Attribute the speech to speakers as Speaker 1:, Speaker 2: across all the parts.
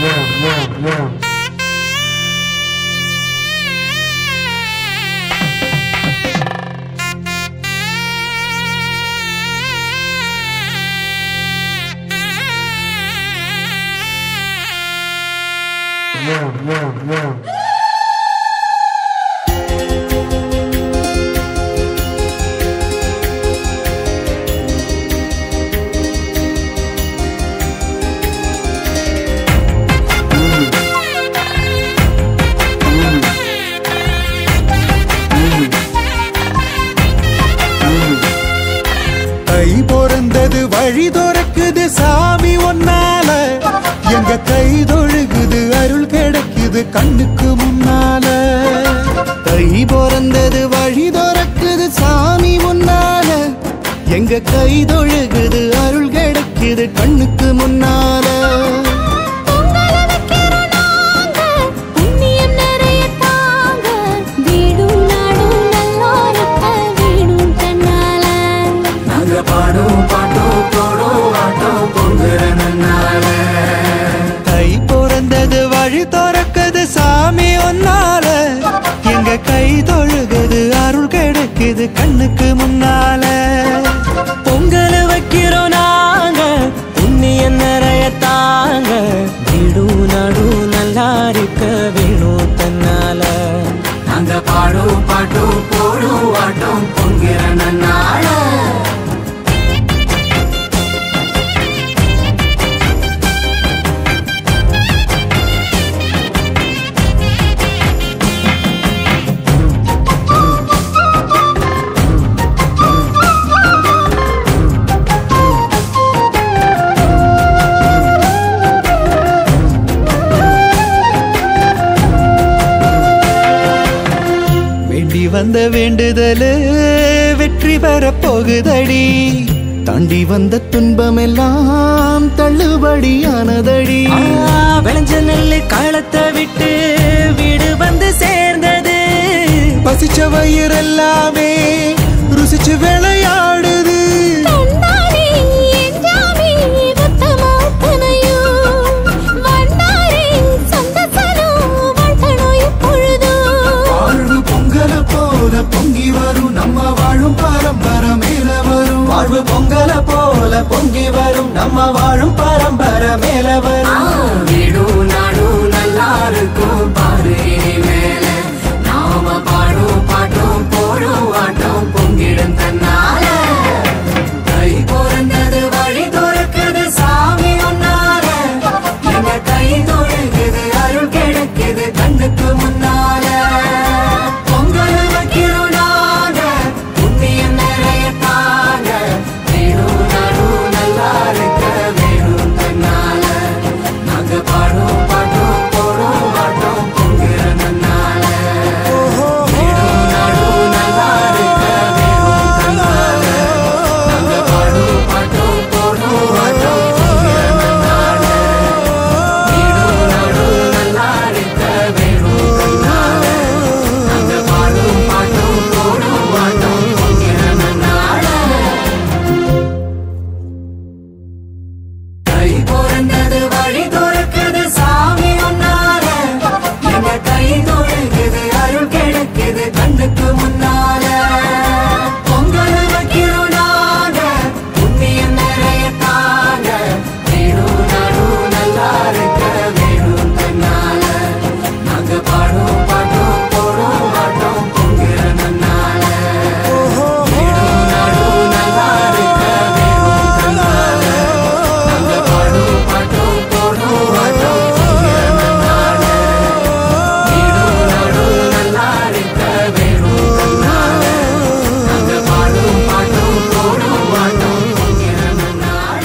Speaker 1: கை பிறந்தது வழி துறக்குது சாமி ஒன்னால எங்க கை தொழுகுது அருள் கிடைக்குது கண்ணுக்கு முன்னால கை பிறந்தது வழி துறக்குது சாமி முன்னால எங்க கை தொழுகுது அருள் கிடைக்குது கண்ணுக்கு முன்னால
Speaker 2: பொங்கல வைக்கிறோம் நாங்க, புண்ணியம் நிறைய தாங்க. வீடும் நாடும் நல்லா இருக்க வேணும் தன்னால.
Speaker 3: நாங்க பாடும் பாட்டும் போடும் ஆட்டம் பொங்குற நன்னால
Speaker 1: கை பிறந்தது வழி துறக்குது சாமி ஒன்னால எங்க கை தொழுகுது அருள் கிடைக்குது கண்ணுக்கு முன்னால
Speaker 3: பொங்கல் வைக்கிறோம் நாங்க புண்ணியம் நிறைய தாங்க வீடும் நடு நல்லா இருக்க வேணும் தன்னால நாங்க பாடும் பாட்டும் போடும் ஆட்டம் பொங்குற நன்னால
Speaker 1: வேண்டி வந்த வேண்டுதலு வெற்றி பெற போகுதடி தாண்டி வந்த துன்பமெல்லாம் தள்ளுபடியானதடி
Speaker 3: ஆ, விளைஞ்ச நெல்லு காலத்தை விட்டு வீடு வந்து சேர்ந்தது
Speaker 1: பசிச்ச வயிறெல்லாமே ருசிச்சு விளையாடுது
Speaker 2: கண்ணாடி என்றாமே உத்தமத்தனையும். வந்தாரே சந்தசனம் வாழ்த்தணும் இப்பொழுதும்.
Speaker 1: வாழ்வு பொங்கல போல பொங்கி வரும் நம்ம வாழும் பரம்பரை மேல வரும்
Speaker 3: வாழ்வு பொங்கல போல பொங்கி வரும் நம்ம வாழும் பரம்பரை மேல வரும் வீடும் நாடும் நல்லா இருக்கும் பாரு இனிமேல நாம பாடும் பாட்டும் போடும் ஆட்டம் பொங்கிடும் தன்னால கை பிறந்தது வழி துறக்குது சாமி ஒன்னால எங்க கை தொழுகுது அருள் கிடைக்குது கண்ணுக்கு முன்னால பொங்கல் வைக்கிறோம் நாங்க புண்ணியம் நிறைய தாங்க வீடும் நாடும் நல்லா இருக்க வேணும் தன்னால நாங்க பாடும் பாட்டும் போடும் ஆட்டம் பொங்குற நன்னால வீடும் நாடும் நல்லா இருக்க வேணும் தன்னால நாங்க பாடும் பாட்டும் போடும் ஆட்டம் பொங்குற நன்னால வீடும் நாடும் நல்லா இருக்க வேணும் தன்னால நாங்க பாடும் பாட்டும் போடும் ஆட்டம் பொங்குற நன்னால கை பிறந்தது வழி துறக்குது சாமி ஒன்னால எங்க கை தொழுகுது அருள் கிடைக்குது கண்ணுக்கு முன்னால பொங்கல் வைக்கிறோம் நாங்க புண்ணியம் நிறைய தாங்க வீடும் நாடும் நல்லா இருக்க வேணும் தன்னால நாங்க பாடும் பாட்டும் போடும் ஆட்டம் பொங்குற நன்னால வீடும் நாடும் நல்லா இருக்க வேணும் தன்னால நாங்க பாடும் பாட்டும் போடும் ஆட்டம் பொங்குற நன்னால வீடும் நாடும் நல்லா இருக்க வேணும் தன்னால நாங்க பாடும் பாட்டும் போடும் ஆட்டம் பொங்குற நன்னால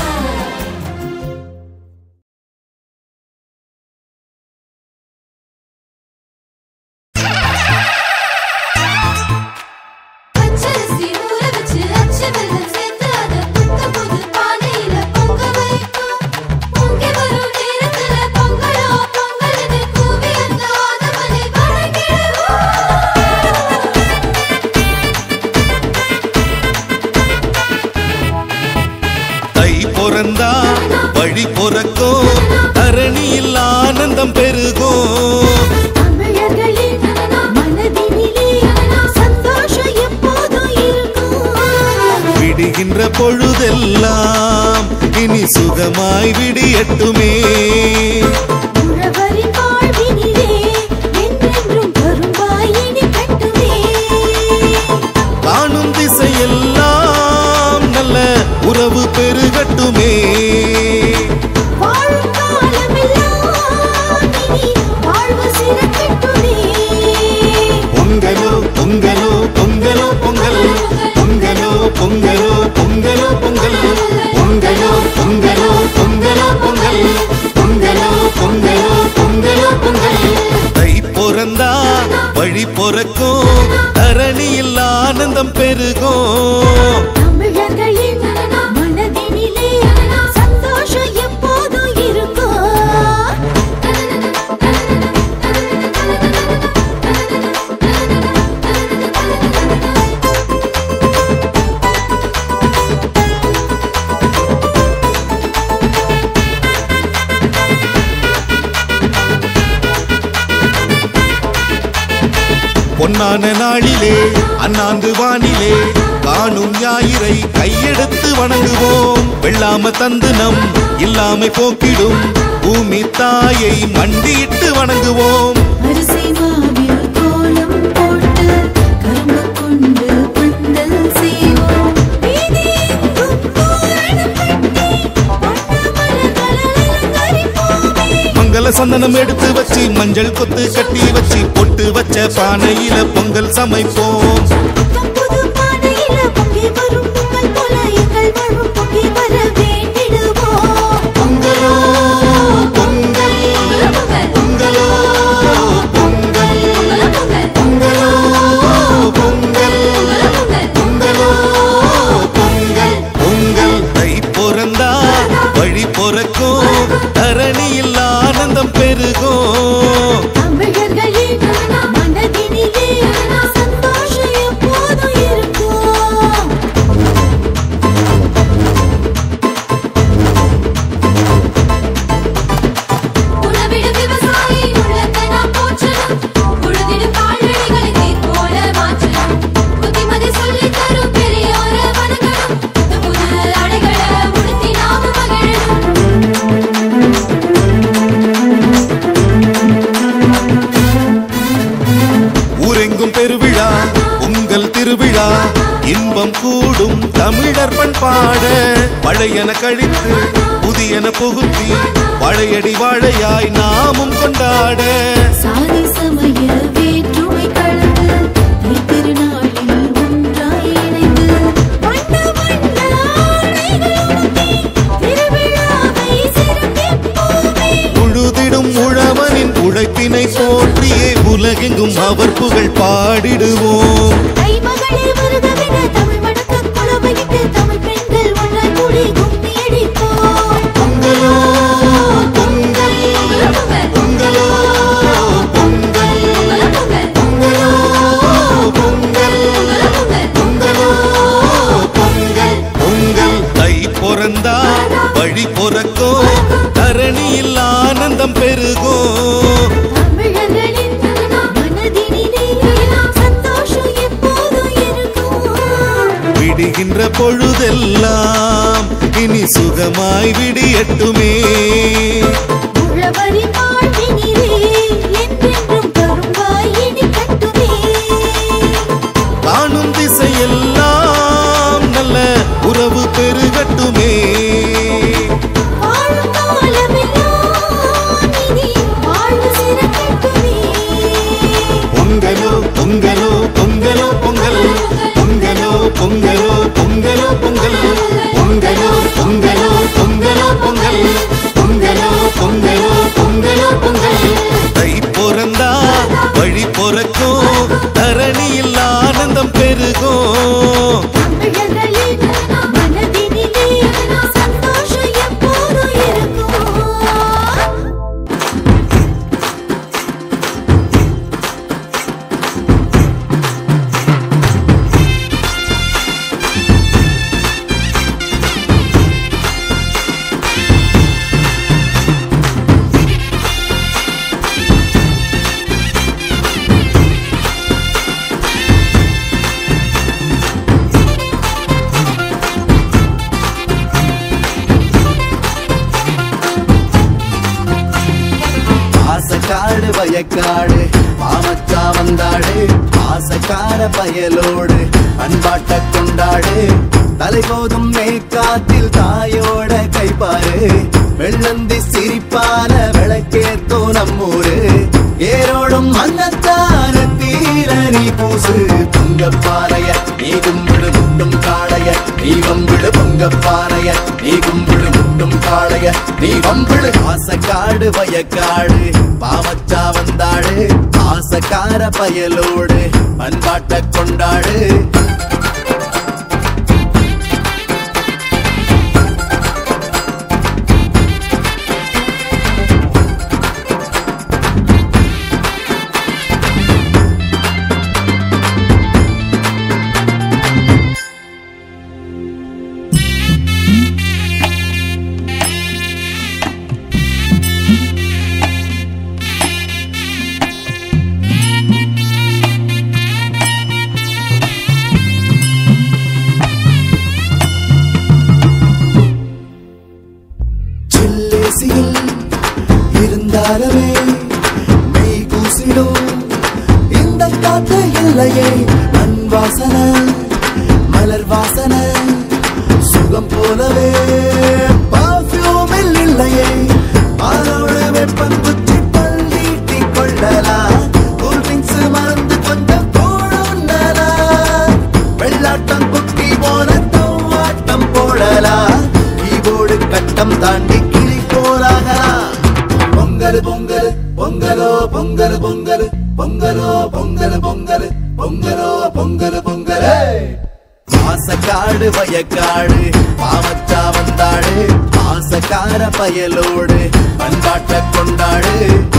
Speaker 2: பச்சரிசி ஊற வச்சு அச்சு வெல்லம் சேர்த்து அதை புத்த புது பானையில பொங்க வைக்கும். பொங்கி வரும் நேரத்துல பொங்கலோ பொங்கலுன்னு கூவி அந்த ஆதவனை வணங்கிடுவோம்.
Speaker 1: தை பிறந்தா வழி பிறக்கும் தரணியில் ஆன
Speaker 4: ஆனந்தம் பெருகும்
Speaker 2: தமிழர்களின் மனதினிலே சந்தோஷம் எப்போதும் இருக்கும்
Speaker 4: விடுகின்ற பொழுதெல்லாம் இனி சுகமாய் விடியட்டுமே
Speaker 2: உழவரின் வாழ்வினிலே என்றென்றும் கரும்பாயினி கட்டுமே
Speaker 4: காணும் திசையெல்லாம் நல்ல உறவு பெருகட்டுமே
Speaker 2: வாழும் காலமெல்லாம் இனி வாழ்வு சிறக்கட்டுமே
Speaker 4: பொங்கலோ பொங்கலோ பொங்கலோ பொங்கல் பொங்கலோ பொங்கலோ பொங்கலோ பொங்கல் பொங்கலோ பொங்கலோ பொங்கலோ பொங்கல் பொங்கலோ பொங்கலோ பொங்கலோ பொங்கல் தை பிறந்தா வழி பிறக்கும் தரணியில் ஆனந்தம் பெருகும்
Speaker 2: தமிழர்களின் மனதினிலே சந்தோஷம் எப்போதும் இருக்கும்
Speaker 4: பொன்னான நாளிலே அண்ணாந்து வானிலே காணும் ஞாயிறை கையெடுத்து வணங்குவோம் வெள்ளாம தந்து நம் இல்லாமை போக்கிடும் பூமி தாயை மண்டியிட்டு வணங்குவோம்
Speaker 2: அரிசி மாவில் கோலம் போட்டு கரும்பு கொண்டு பந்தல் செய்வோம் வீதி எங்கும் தோரணம் கட்டி வண்ண மலர்களால் அலங்கரிப்போமே
Speaker 4: மங்கள சந்தனம் எடுத்து வச்சு மஞ்சள் கொத்து கட்டி வச்சு பொட்டு வச்ச பானையில பொங்கல் சமைப்போம்
Speaker 2: புத்தம் புது பானையில பொங்கி வரும் பொங்கல் போல எங்கள் வாழ்வும் பொங்கி வர வேண்டிடுவோம்
Speaker 4: பொங்கலோ பொங்கல் பொங்கலோ பொங்கல் பொங்கலோ பொங்கல் பொங்கலோ பொங்கல் பொங்கல் தை பிறந்தா வழி பிறக்கும் தரணியில் ஆனந்தம் பெருகும்
Speaker 2: தமிழர்களின் மனதினிலே சந்தோஷம் எப்போதும் இருக்கும் உணவிடும் விவசாயி உள்ளத்தை நாம் போற்றணும் உழுதிடும் கால்நடைகளை தேர் போல மாற்றணும் புத்திமதி சொல்லித் தரும் பெரியோர வணங்கணும் புது புது அடைகளை உடுத்தி நாம மகிழணும்
Speaker 4: ஊரெங்கும் பெருவிழா உங்கள் திருவிழா இன்பம் கூடும் தமிழர் பண்பாட பழையன கழித்து புதியன புகுத்தி பழையடி வாழையாய் நாமும் கொண்டாட
Speaker 2: சாதி சமய வேற்றுமை கலந்து திருநாளில் ஒன்றாய் இணைந்து வண்ண வண்ண ஆடைகளுடுத்தி திருவிழாவை சிறப்பிப்போமே
Speaker 4: உழுதிடும் உழவனின் உழைப்பினை போற்றியே உலகெங்கும் அவர் புகழ் பாடிடுவோம்
Speaker 2: தை மகளே வருகவென தமிழ் மணக்க குலவையிட்டு தமிழ் பெண்கள் ஒன்றாய் கூடி கும்மி அடிப்போம்
Speaker 4: பொங்கலோ பொங்கல் பொங்கலோ பொங்கல் பொங்கலோ பொங்கல் பொங்கலோ பொங்கல் பொங்கல் தை பிறந்தா வழி பிறக்கும் தரணியில் ஆனந்தம் பெருகும்
Speaker 2: தமிழர்களின் மனதினிலே சந்தோஷம் எப்போதும் இருக்கும்
Speaker 4: விடுகின்ற பொழுதெல்லாம் இனி சுகமாய் விடியட்டுமே
Speaker 2: உழவரின் வாழ்வினிலே என்றென்றும் கரும்பாய் இனி கட்டுமே
Speaker 4: காணும் திசையெல்லாம் நல்ல உறவு பெருகட்டுமே
Speaker 2: வாழும் காலமெல்லாம் இனி வாழ்வு சிறக்கட்டுமே
Speaker 4: பொங்கலோ பொங்கலோ பொங்கலோ பொங்கல் பொங்கலோ பொங்கலோ பொங்கலோ பொங்கல் பொங்கலோ பொங்கலோ பொங்கலோ பொங்கல் பொங்கலோ பொங்கலோ பொங்கலோ பொங்கல்
Speaker 1: பாசக்காடு வயக்காடு மாமச்சா வந்தாடு பாசக்கார பயலோடு அன்பாட்ட கொண்டாடு தலைபோதும் மேற்காத்தில் தாயோட கைப்பாரு வெள்ளந்தி சிரிப்பால விளக்கேத்தோ நம்மூரு ஏரோடும் மன்னத்தான தீர நீ பூசு பொங்கப்பானைய நீ கும்பிடு முட்டும் காளைய நீ வம்பிடு பொங்கப்பானைய நீ கும்பிடு முட்டும் காளைய நீ வம்பிடு ஆசக்காடு வயக்காடு பாவச்சா வந்தாடு ஆசக்கார பயலோடு பண்பாட்ட கொண்டாடு சில்லேசியில் இருந்தாலவே மெய் கூசிடும் இந்த காத்து இல்லையே மண் வாசனை மலர் வாசனை சுகம் போலவே பர்ஃபியூமில் இல்லையே பாலோட வெப்பம் குச்சி பள்ளீட்டி கொள்ளலாம் கூல் ட்ரிங்க்ஸ் மறந்து கொஞ்சம் போடுனலா வெள்ளாட்டம் குட்டி போன தவ்வாட்டம் போடலாம் கீபோர்டு கட்டம் தாண்டி கிளி போலாகலாம் பொங்கல் பொங்கல் பொங்கலோ பொங்கல் பொங்கல் பொங்கலோ பொங்கல் பொங்கல் பொங்கலோ பொங்கல் பொங்கல் ஆசக்காடு வயக்காடு பாவச்சா வந்தாடு ஆசக்கார பயலோடு பண்பாட்ட கொண்டாடு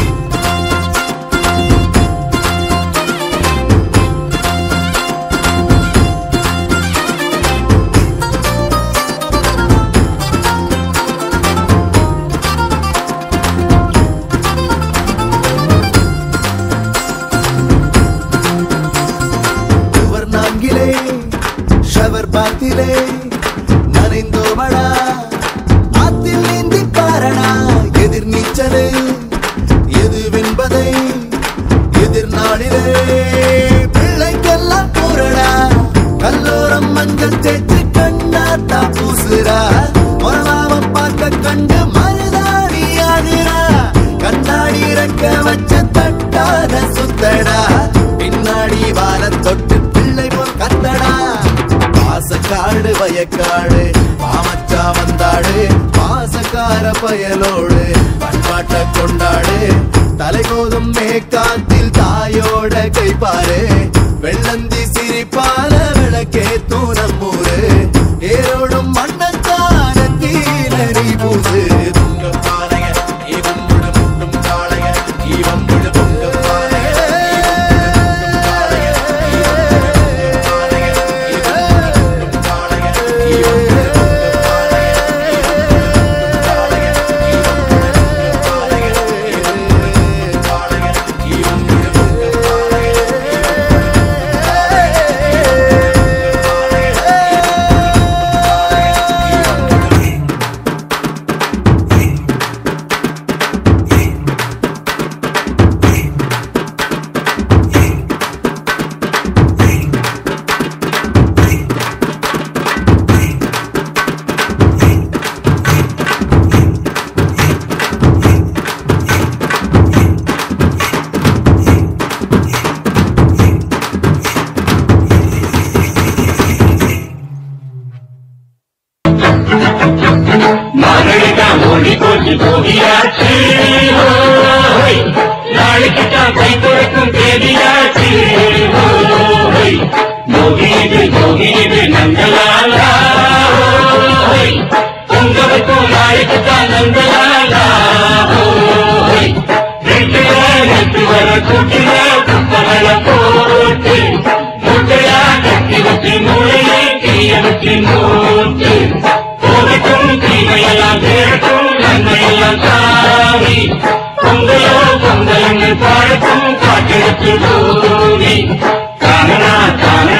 Speaker 1: சுவர் நான்கிலே ஷவர் பாத்திலே நனைந்தோமடா ஆத்தில் நீந்தி பாரடா எதிர் நீச்சலே எதுவென்பதை எதிர்நாளிலே பிள்ளைக்கெல்லாம் கூறடா கல்லோரம் மஞ்சள் தேய்ச்சி கண்ணாத்தா பூசுறா மரணாம பார்க்க கண்டு மருதாடி ஆடுறா கண்ணாடி இறக்க வச்ச தட்டாத சுத்தடா பின்னாடி வார தொட்டு பிள்ளை போல் கத்தடா பாசக்காடு வயக்காடு பாமச்சா வந்தாடு பாசக்கார பயலோடு பண்பாட்ட கொண்டாடு தலைகோதும் மேற்காத்தில் தாயோட கைப்பாரு வெள்ளந்தி சிரிப்பால விளக்கே தூணம்மூரு ஏரோடும் மண்ணத்தான தீனரி பூசு துங்க பானைய நீ கும்பிடு முட்டும் காளைய நீ வம்பிடு பொங்க பானைய
Speaker 5: மகளிடா மொழி கொஞ்சி போகியாச்சு ஓய். நாளைக்கு தான் கை கொடுக்கும் தேதியாச்சு ஓய். மோகிது மோகிது நந்தலாலா ஓய். பொங்க வைக்கும் நாளைக்கு தான் நந்தலாலா ஓய். ரெண்டுல ரெண்டு வர கூட்டில குப்பகள போட்டு முட்டையா கட்டி வச்சு மூளையை தீய வச்சு மூட்டு போகட்டும் தீமையெல்லாம் சேரட்டும் நன்மையெல்லாம் சாமி பொங்கலோ பொங்கல் பாடட்டும் காட்டெடுத்து பூமி காணனா காணனா